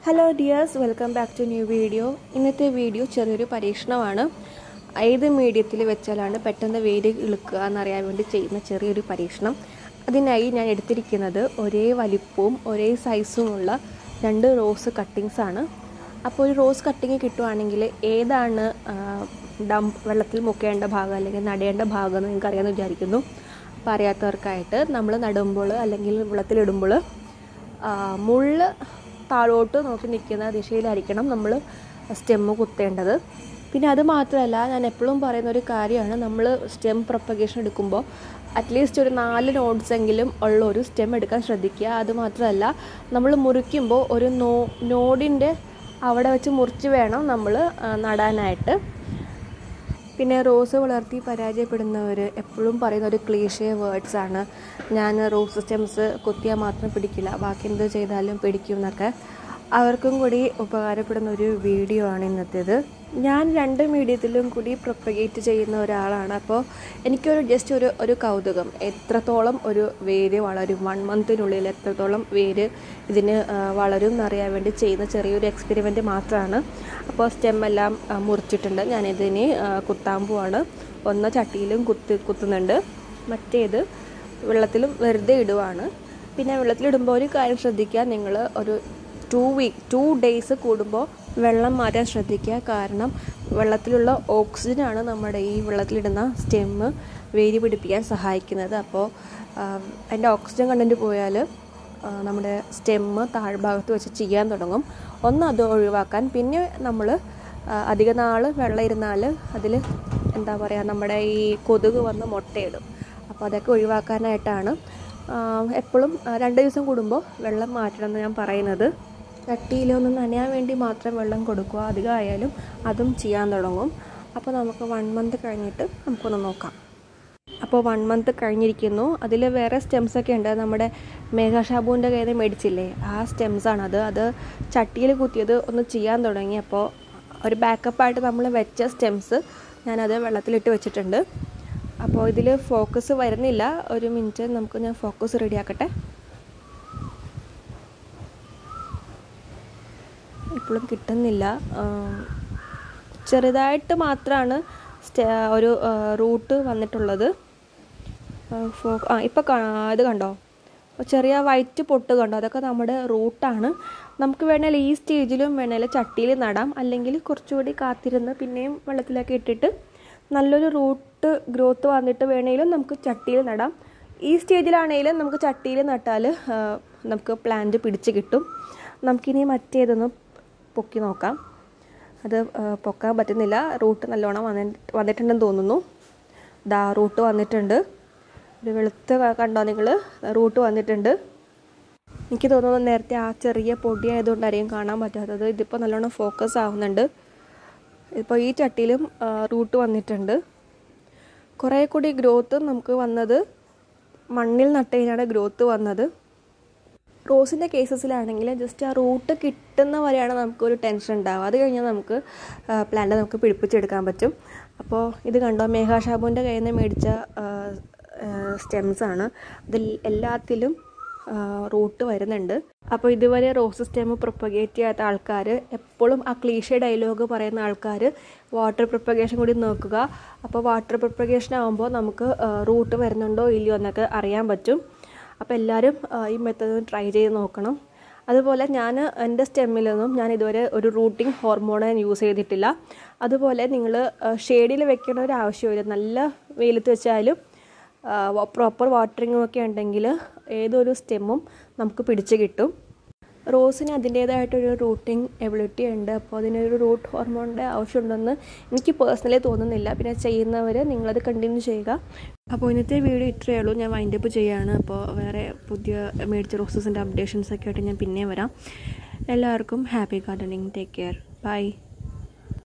hello dears welcome back to new video ഇന്നത്തെ video ചെറിയൊരു പരീക്ഷണമാണ് ഏത് മീഡിയത്തിൽ വെച്ചാലാണ് പെട്ടെന്ന് വേര് ഇളുക്കുക എന്നറിയാൻ വേണ്ടി ചെയ്യുന്ന ചെറിയൊരു പരീക്ഷണം അതിനായി ഞാൻ എടുത്തിരിക്കുന്നത് ഒരേ വലിപ്പവും ഒരേ സൈസുമുള്ള രണ്ട് റോസ് കട്ടിങ്സ് ആണ് അപ്പോൾ ഒരു റോസ് കട്ടിങ് കിട്ടുവാണെങ്കിൽ ഏതാണ് ഡം വെള്ളത്തിൽ മുക്കേണ്ട ഭാഗം അല്ലെങ്കിൽ നടേണ്ട ഭാഗം എന്ന് നിങ്ങൾക്ക് അറിയാമെന്ന് വിചാരിക്കുന്നു അപ്പോൾ അറിയാത്തവർക്കായിട്ട് നമ്മൾ നടുമ്പോൾ അല്ലെങ്കിൽ വെള്ളത്തിലിടുമ്പോൾ മുള്ള് താഴോട്ട് നോക്കി നിൽക്കുന്ന ദിശയിലായിരിക്കണം നമ്മൾ സ്റ്റെമ്മ് കുത്തേണ്ടത് പിന്നെ അത് മാത്രമല്ല ഞാൻ എപ്പോഴും പറയുന്ന ഒരു കാര്യമാണ് നമ്മൾ സ്റ്റെം പ്രൊപ്പഗേഷൻ എടുക്കുമ്പോൾ അറ്റ്ലീസ്റ്റ് ഒരു നാല് നോട്ട്സ് എങ്കിലും ഉള്ള ഒരു സ്റ്റെം എടുക്കാൻ ശ്രദ്ധിക്കുക അത് മാത്രമല്ല നമ്മൾ മുറിക്കുമ്പോൾ ഒരു നോ നോഡിൻ്റെ അവിടെ വെച്ച് മുറിച്ച് വേണം നമ്മൾ നടാനായിട്ട് പിന്നെ റോസ് വളർത്തി പരാജയപ്പെടുന്നവർ എപ്പോഴും പറയുന്ന ഒരു ക്ലീഷേ വേർഡ്സ് ആണ് ഞാൻ റോസ് സ്റ്റെംസ് കുത്തിയാൽ മാത്രം പിടിക്കില്ല ബാക്കി എന്ത് ചെയ്താലും പിടിക്കും എന്നൊക്കെ അവർക്കും കൂടി ഉപകാരപ്പെടുന്ന ഒരു വീഡിയോ ആണ് ഇന്നത്തേത് ഞാൻ രണ്ട് മീഡിയത്തിലും കൂടി പ്രൊപ്പഗേറ്റ് ചെയ്യുന്ന ഒരാളാണ് അപ്പോൾ എനിക്കൊരു ജസ്റ്റ് ഒരു ഒരു കൗതുകം എത്രത്തോളം ഒരു വേര് വളരും വൺ മന്തിനുള്ളിൽ എത്രത്തോളം വേര് ഇതിന് വളരും എന്നറിയാൻ വേണ്ടി ചെയ്യുന്ന ചെറിയൊരു എക്സ്പെരിമെൻ്റ് മാത്രമാണ് അപ്പോൾ സ്റ്റെം എല്ലാം മുറിച്ചിട്ടുണ്ട് ഞാനിതിന് കുത്താൻ പോവാണ് ഒന്ന് ചട്ടിയിലും കുത്തി കുത്തുന്നുണ്ട് മറ്റേത് വെള്ളത്തിലും വെറുതെ ഇടുവാണ് പിന്നെ വെള്ളത്തിലിടുമ്പോൾ ഒരു കാര്യം ശ്രദ്ധിക്കുക നിങ്ങൾ ഒരു ടു വീക്ക് ടു ഡേയ്സ് കൂടുമ്പോൾ വെള്ളം മാറ്റാൻ ശ്രദ്ധിക്കുക കാരണം വെള്ളത്തിലുള്ള ഓക്സിജനാണ് നമ്മുടെ ഈ വെള്ളത്തിലിടുന്ന സ്റ്റെമ്മ് വേരി പിടിപ്പിക്കാൻ സഹായിക്കുന്നത് അപ്പോൾ അതിൻ്റെ ഓക്സിജൻ കണ്ടൻറ്റ് പോയാൽ നമ്മുടെ സ്റ്റെമ്മ് താഴ്ഭാഗത്ത് വെച്ച് ചെയ്യാൻ തുടങ്ങും ഒന്ന് അത് ഒഴിവാക്കാൻ പിന്നെ നമ്മൾ അധിക നാൾ വെള്ളം ഇരുന്നാൽ അതിൽ എന്താ പറയുക നമ്മുടെ ഈ കൊതുക് വന്ന് മുട്ടയിടും അപ്പോൾ അതൊക്കെ ഒഴിവാക്കാനായിട്ടാണ് എപ്പോഴും രണ്ട് ദിവസം കൂടുമ്പോൾ വെള്ളം മാറ്റണം എന്ന് ഞാൻ പറയുന്നത് ചട്ടിയിലൊന്ന് നനയാൻ വേണ്ടി മാത്രം വെള്ളം കൊടുക്കുക അധികമായാലും അതും ചെയ്യാൻ തുടങ്ങും അപ്പോൾ നമുക്ക് വൺ മന്ത് കഴിഞ്ഞിട്ട് നമുക്കൊന്ന് നോക്കാം അപ്പോൾ വൺ മന്ത് കഴിഞ്ഞിരിക്കുന്നു അതിൽ വേറെ സ്റ്റെംസ് ഒക്കെ ഉണ്ട് നമ്മുടെ മേഘ ഷാബുവിൻ്റെ കയ്യിൽ നിന്ന് മേടിച്ചില്ലേ ആ സ്റ്റെംസ് ആണത് അത് ചട്ടിയിൽ കുത്തിയത് ഒന്ന് ചെയ്യാൻ തുടങ്ങി അപ്പോൾ ഒരു ബാക്കപ്പായിട്ട് നമ്മൾ വെച്ച സ്റ്റെംസ് ഞാനത് വെള്ളത്തിലിട്ട് വെച്ചിട്ടുണ്ട് അപ്പോൾ ഇതിൽ ഫോക്കസ് വരുന്നില്ല ഒരു മിനിറ്റ് നമുക്ക് ഞാൻ ഫോക്കസ് റെഡിയാക്കട്ടെ ഇപ്പോഴും കിട്ടുന്നില്ല ചെറുതായിട്ട് മാത്രമാണ് ഒരു റൂട്ട് വന്നിട്ടുള്ളത് ഫോ ആ ഇപ്പോൾ ഇത് കണ്ടോ ചെറിയ വൈറ്റ് പൊട്ട് കണ്ടോ അതൊക്കെ നമ്മുടെ റൂട്ടാണ് നമുക്ക് വേണേൽ ഈ സ്റ്റേജിലും വേണേൽ ചട്ടിയിൽ നടാം അല്ലെങ്കിൽ കുറച്ചുകൂടി കാത്തിരുന്ന് പിന്നെയും വെള്ളത്തിലൊക്കെ ഇട്ടിട്ട് നല്ലൊരു റൂട്ട് ഗ്രോത്ത് വന്നിട്ട് വേണേലും നമുക്ക് ചട്ടിയിൽ നടാം ഈ സ്റ്റേജിലാണെങ്കിലും നമുക്ക് ചട്ടിയിൽ നട്ടാൽ നമുക്ക് പ്ലാന്റ് പിടിച്ച് കിട്ടും നമുക്കിനി മറ്റേതൊന്ന് പൊക്കി നോക്കാം അത് പൊക്കാൻ പറ്റുന്നില്ല റൂട്ട് നല്ലോണം വന്നി വന്നിട്ടുണ്ടെന്ന് തോന്നുന്നു ദാ റൂട്ട് വന്നിട്ടുണ്ട് ഒരു വെളുത്ത കണ്ടോ നിങ്ങൾ റൂട്ട് വന്നിട്ടുണ്ട് എനിക്ക് തോന്നുന്നു നേരത്തെ ആ ചെറിയ പൊടി ആയതുകൊണ്ടായിരിക്കും കാണാൻ പറ്റാത്തത് ഇതിപ്പോൾ നല്ലോണം ഫോക്കസ് ആവുന്നുണ്ട് ഇപ്പോൾ ഈ ചട്ടിയിലും റൂട്ട് വന്നിട്ടുണ്ട് കുറേ കൂടി ഗ്രോത്ത് നമുക്ക് വന്നത് മണ്ണിൽ നട്ടതിനാണ് ഗ്രോത്ത് വന്നത് റോസിൻ്റെ കേസസിലാണെങ്കിൽ ജസ്റ്റ് ആ റൂട്ട് കിട്ടുന്ന വരെയാണ് നമുക്കൊരു ടെൻഷൻ ഉണ്ടാവുക അത് കഴിഞ്ഞാൽ നമുക്ക് പ്ലാന്റ് നമുക്ക് പിടിപ്പിച്ചെടുക്കാൻ പറ്റും അപ്പോൾ ഇത് കണ്ടോ മേഘാ ഷാബുവിൻ്റെ കയ്യിൽ നിന്ന് മേടിച്ച സ്റ്റെംസ് ആണ് അതിൽ എല്ലാത്തിലും റൂട്ട് വരുന്നുണ്ട് അപ്പോൾ ഇതുവരെ റോസ് സ്റ്റെം പ്രൊപ്പഗേറ്റ് ചെയ്യാത്ത ആൾക്കാർ എപ്പോഴും ആ ക്ലീഷേ ഡയലോഗ് പറയുന്ന ആൾക്കാർ വാട്ടർ പ്രൊപ്പഗേഷൻ കൂടി നോക്കുക അപ്പോൾ വാട്ടർ പ്രൊപ്പഗേഷൻ ആകുമ്പോൾ നമുക്ക് റൂട്ട് വരുന്നുണ്ടോ ഇല്ലയോ എന്നൊക്കെ അറിയാൻ പറ്റും അപ്പോൾ എല്ലാവരും ഈ മെത്തേഡ് ട്രൈ ചെയ്ത് നോക്കണം അതുപോലെ ഞാൻ എൻ്റെ സ്റ്റെമ്മിലൊന്നും ഞാൻ ഇതുവരെ ഒരു റൂട്ടിംഗ് ഹോർമോൺ യൂസ് ചെയ്തിട്ടില്ല അതുപോലെ നിങ്ങൾ ഷെയ്ഡിൽ വെക്കേണ്ട ഒരു ആവശ്യമില്ല നല്ല വെയിലത്ത് വെച്ചാലും പ്രോപ്പർ വാട്ടറിങ്ങും ഒക്കെ ഉണ്ടെങ്കിൽ ഏതൊരു സ്റ്റെമ്മും നമുക്ക് പിടിച്ച് കിട്ടും റോസിന് അതിൻ്റേതായിട്ടൊരു റൂട്ടിങ് എബിലിറ്റി ഉണ്ട് അപ്പോൾ അതിനൊരു റൂട്ട് ഹോർമോണിൻ്റെ ആവശ്യമുണ്ടെന്ന് എനിക്ക് പേഴ്സണലി തോന്നുന്നില്ല പിന്നെ ചെയ്യുന്നവർ നിങ്ങളത് കണ്ടിന്യൂ ചെയ്യുക അപ്പോൾ ഇന്നത്തെ വീഡിയോ ഇത്രയേ ഉള്ളൂ ഞാൻ വൈൻഡ് അപ്പ് ചെയ്യുകയാണ് അപ്പോൾ വേറെ പുതിയ മേടിച്ച റോസസിൻ്റെ അപ്ഡേഷൻസ് ഒക്കെ ആയിട്ട് ഞാൻ പിന്നെ വരാം എല്ലാവർക്കും happy gardening take care by